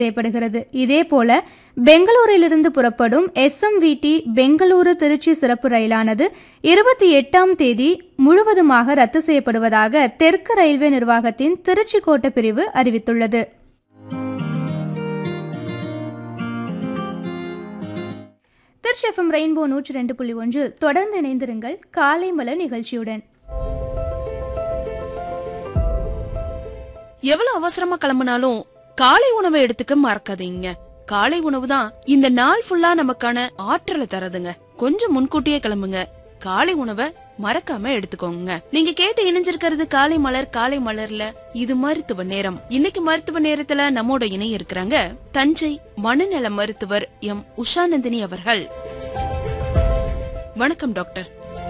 செய்யப்படுகிறது இதேபோல பெங்களூரிலிருந்து புறப்படும் எஸ்எம்விடி பெங்களூரு திருச்சி சிறப்பு ரயிலானது இருபத்தி எட்டாம் தேதி முழுவதுமாக ரத்து செய்யப்படுவதாக தெற்கு ரயில்வே நிர்வாகத்தின் திருச்சி கோட்ட பிரிவு அறிவித்துள்ளது திருச்சி எஃப்எம் ரெயின்போ நூற்றி ரெண்டு புள்ளி ஒன்றில் தொடர்ந்து இணைந்திருங்கள் காலை மலர் நிகழ்ச்சியுடன் எவ்வளவு அவசரமா கிளம்புனாலும் காலை உணவை எடுத்துக்க மறக்காதீங்க காலை உணவு தான் இந்த நாள் ஃபுல்லா நமக்கான ஆற்றலை தரதுங்க கொஞ்சம் முன்கூட்டியே கிளம்புங்க காலை உணவை மறக்காம எடுத்துக்கோங்க நீங்க கேட்டு இணைஞ்சிருக்கிறது காலை மலர் காலை மலர்ல இது மருத்துவ நேரம் இன்னைக்கு மருத்துவ நேரத்துல நம்மோட இணைய இருக்கிறாங்க தஞ்சை மனநல மருத்துவர் எம் உஷாநந்தினி அவர்கள் வணக்கம் டாக்டர்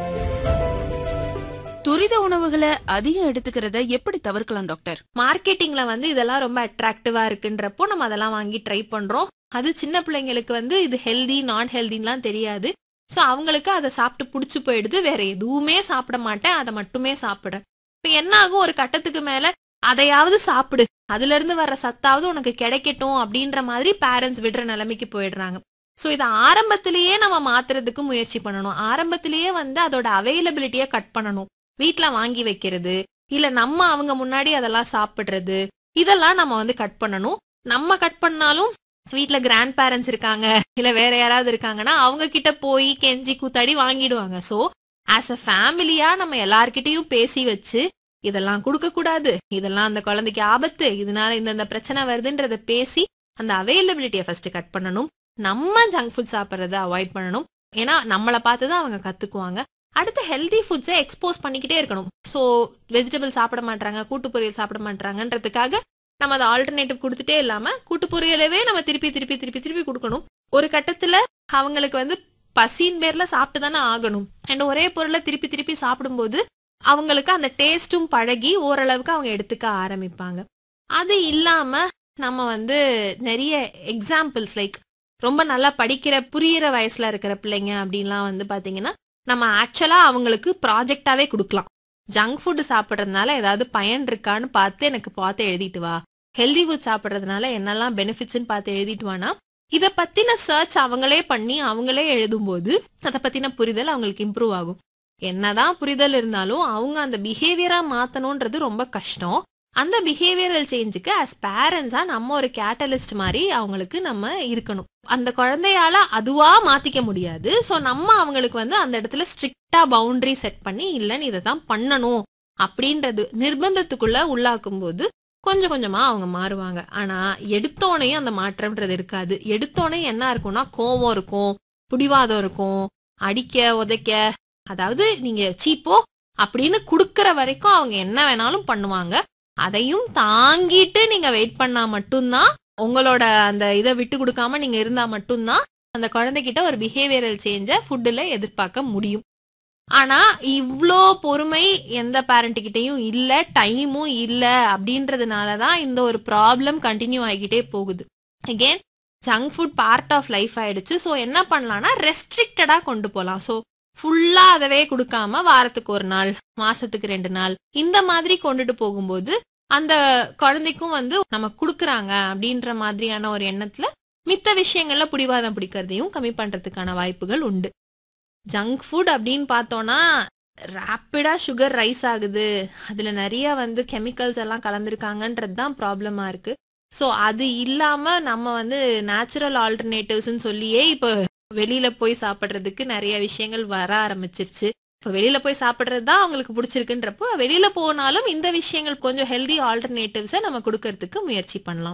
துரித உணவுகளை அதிகம் எடுத்துக்கிறத எப்படி தவிர்க்கலாம் டாக்டர் மார்க்கெட்டிங்ல வந்து இதெல்லாம் ரொம்ப அட்ராக்டிவா இருக்குன்றப்போ நம்ம அதெல்லாம் வாங்கி ட்ரை பண்றோம் அது சின்ன பிள்ளைங்களுக்கு வந்து இது ஹெல்தி நான் ஹெல்தின்லாம் தெரியாது ஸோ அவங்களுக்கு அதை சாப்பிட்டு பிடிச்சி போயிடுது வேற எதுவுமே சாப்பிட மாட்டேன் அதை மட்டுமே சாப்பிடுறேன் இப்போ என்ன ஆகும் ஒரு கட்டத்துக்கு மேல அதையாவது சாப்பிடு அதுல இருந்து வர்ற சத்தாவது உனக்கு கிடைக்கட்டும் அப்படின்ற மாதிரி பேரண்ட்ஸ் விடுற நிலைமைக்கு போயிடுறாங்க ஸோ இதை ஆரம்பத்திலேயே நம்ம மாத்துறதுக்கு முயற்சி பண்ணணும் ஆரம்பத்திலேயே வந்து அதோட அவைலபிலிட்டியை கட் பண்ணணும் வீட்ல வாங்கி வைக்கிறது இல்ல நம்ம அவங்க முன்னாடி அதெல்லாம் சாப்பிடுறது இதெல்லாம் நம்ம வந்து கட் பண்ணணும் நம்ம கட் பண்ணாலும் வீட்ல கிராண்ட் பேரண்ட்ஸ் இருக்காங்க இல்ல வேற யாராவது இருக்காங்கன்னா அவங்க கிட்ட போய் கெஞ்சி கூத்தாடி வாங்கிடுவாங்க சோ ஆஸ் அ ஃபேமிலியா நம்ம எல்லார்கிட்டயும் பேசி வச்சு இதெல்லாம் கொடுக்க கூடாது இதெல்லாம் அந்த குழந்தைக்கு ஆபத்து இதனால இந்தந்த பிரச்சனை வருதுன்றத பேசி அந்த அவைலபிலிட்டியை ஃபர்ஸ்ட் கட் பண்ணணும் நம்ம ஜங்க் ஃபுட் சாப்பிட்றத அவாய்ட் பண்ணணும் ஏன்னா நம்மளை பார்த்து தான் அவங்க கத்துக்குவாங்க அடுத்து ஹெல்தி ஃபுட்ஸை எக்ஸ்போஸ் பண்ணிக்கிட்டே இருக்கணும் ஸோ வெஜிடபிள் சாப்பிட மாட்டாங்க கூட்டு பொரியல் சாப்பிட மாட்டாங்கன்றதுக்காக நம்ம அதை ஆல்டர்னேட்டிவ் கொடுத்துட்டே இல்லாம கூட்டு பொரியலவே நம்ம திருப்பி திருப்பி திருப்பி திருப்பி கொடுக்கணும் ஒரு கட்டத்துல அவங்களுக்கு வந்து பசியின் பேர்ல சாப்பிட்டு தானே ஆகணும் அண்ட் ஒரே பொருளை திருப்பி திருப்பி சாப்பிடும்போது அவங்களுக்கு அந்த டேஸ்ட்டும் பழகி ஓரளவுக்கு அவங்க எடுத்துக்க ஆரம்பிப்பாங்க அது இல்லாம நம்ம வந்து நிறைய எக்ஸாம்பிள்ஸ் லைக் ரொம்ப நல்லா படிக்கிற புரியிற வயசுல இருக்கிற பிள்ளைங்க அப்படின்லாம் வந்து பாத்தீங்கன்னா நம்ம ஆக்சுவலா அவங்களுக்கு ப்ராஜெக்டாவே கொடுக்கலாம் ஜங்க் ஃபுட் சாப்பிட்றதுனால ஏதாவது பயன் இருக்கான்னு பார்த்து எனக்கு பார்த்து எழுதிட்டு வா ஹெல்தி ஃபுட் சாப்பிட்றதுனால என்னெல்லாம் பெனிஃபிட்ஸ்னு பார்த்து எழுதிட்டு வானா இதை பத்தின சர்ச் அவங்களே பண்ணி அவங்களே எழுதும்போது அதை பத்தின புரிதல் அவங்களுக்கு இம்ப்ரூவ் ஆகும் என்னதான் புரிதல் இருந்தாலும் அவங்க அந்த பிஹேவியரா மாத்தணும்ன்றது ரொம்ப கஷ்டம் அந்த பிஹேவியரல் சேஞ்சுக்கு அஸ் பேரண்ட்ஸா நம்ம ஒரு கேட்டலிஸ்ட் மாதிரி அவங்களுக்கு நம்ம இருக்கணும் அந்த குழந்தையால அதுவா மாத்திக்க முடியாது ஸோ நம்ம அவங்களுக்கு வந்து அந்த இடத்துல ஸ்ட்ரிக்டா பவுண்டரி செட் பண்ணி இல்லைன்னு இதை தான் பண்ணணும் அப்படின்றது நிர்பந்தத்துக்குள்ள உள்ளாக்கும் போது கொஞ்சம் கொஞ்சமா அவங்க மாறுவாங்க ஆனா எடுத்தோனையும் அந்த மாற்றம்ன்றது இருக்காது எடுத்தோனே என்ன இருக்கும்னா கோவம் இருக்கும் புடிவாதம் இருக்கும் அடிக்க உதைக்க அதாவது நீங்க சீப்போ அப்படின்னு குடுக்கற வரைக்கும் அவங்க என்ன வேணாலும் பண்ணுவாங்க அதையும் தாங்கிட்டு நீங்க வெயிட் பண்ணா மட்டும்தான் உங்களோட அந்த இதை விட்டு கொடுக்காம நீங்க இருந்தா மட்டும்தான் அந்த குழந்தைகிட்ட ஒரு பிஹேவியரல் சேஞ்ச ஃபுட்டுல எதிர்பார்க்க முடியும் ஆனா இவ்ளோ பொறுமை எந்த பேரண்ட் கிட்டயும் இல்ல டைமும் இல்ல அப்படின்றதுனாலதான் இந்த ஒரு ப்ராப்ளம் கண்டினியூ ஆகிக்கிட்டே போகுது again junk food part of life ஆயிடுச்சு ஸோ என்ன பண்ணலாம்னா ரெஸ்ட்ரிக்டடா கொண்டு போகலாம் ஸோ ஃபுல்லா அதவே கொடுக்காம வாரத்துக்கு ஒரு நாள் மாசத்துக்கு ரெண்டு நாள் இந்த மாதிரி கொண்டுட்டு போகும்போது அந்த குழந்தைக்கும் வந்து நம்ம கொடுக்குறாங்க அப்படின்ற மாதிரியான ஒரு எண்ணத்துல மித்த விஷயங்கள்ல பிடிவாதம் பிடிக்கிறதையும் கம்மி பண்றதுக்கான வாய்ப்புகள் உண்டு ஜங்க் ஃபுட் அப்படின்னு பார்த்தோம்னா ரேப்பிடா சுகர் ரைஸ் ஆகுது அதுல நிறைய வந்து கெமிக்கல்ஸ் எல்லாம் கலந்துருக்காங்கன்றது தான் ப்ராப்ளமா இருக்கு ஸோ அது இல்லாம நம்ம வந்து நேச்சுரல் ஆல்டர்னேட்டிவ்ஸ்ன்னு சொல்லியே இப்போ வெளியில போய் சாப்பிட்றதுக்கு நிறைய விஷயங்கள் வர ஆரம்பிச்சிருச்சு இப்போ வெளியில போய் சாப்பிட்றது தான் அவங்களுக்கு பிடிச்சிருக்குன்றப்போ வெளியில போனாலும் இந்த விஷயங்கள் கொஞ்சம் ஹெல்தி ஆல்டர்னேட்டிவ்ஸை நம்ம கொடுக்கறதுக்கு முயற்சி பண்ணலாம்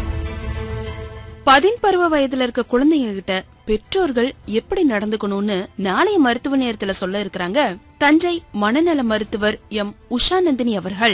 பதின் பருவ வயதுல இருக்க குழந்தைங்க கிட்ட பெற்றோர்கள் எப்படி நடந்துக்கணும்னு நாளைய மருத்துவ நேரத்துல சொல்ல இருக்கிறாங்க தஞ்சை மனநல மருத்துவர் எம் உஷாநந்தினி அவர்கள்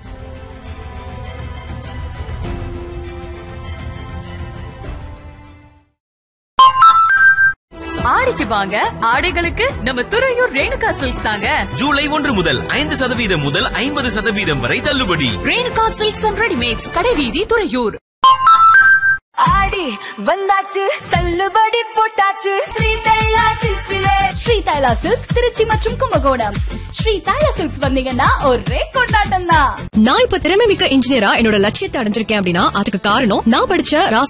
ஆடிக்கு வாங்க ஆடைகளுக்கு நம்ம துறையூர் ரேணுகா சில்க்ஸ் தாங்க ஜூலை ஒன்று முதல் ஐந்து சதவீதம் முதல் ஐம்பது சதவீதம் வரை தள்ளுபடி ரேணுகா சில்க்ஸ் அண்ட் ரெடிமேட்ஸ் கடைவீதி துறையூர் ஆடி வந்தாச்சு தள்ளுபடி போட்டாச்சு ஸ்ரீ தைலா சில்க்ஸ்ல ஸ்ரீ தைலா சில்க்ஸ் திருச்சி மற்றும் கும்பகோணம் ஸ்ரீ தைல சில்க்ஸ் வந்தீங்கன்னா ஒரே கொண்டாட்டம் தான் நான் இப்ப திறமை மிக்க இன்ஜினியரா என்னோட லட்சியத்தை அடைஞ்சிருக்கேன் அப்படின்னா அதுக்கு காரணம் நான் படிச்ச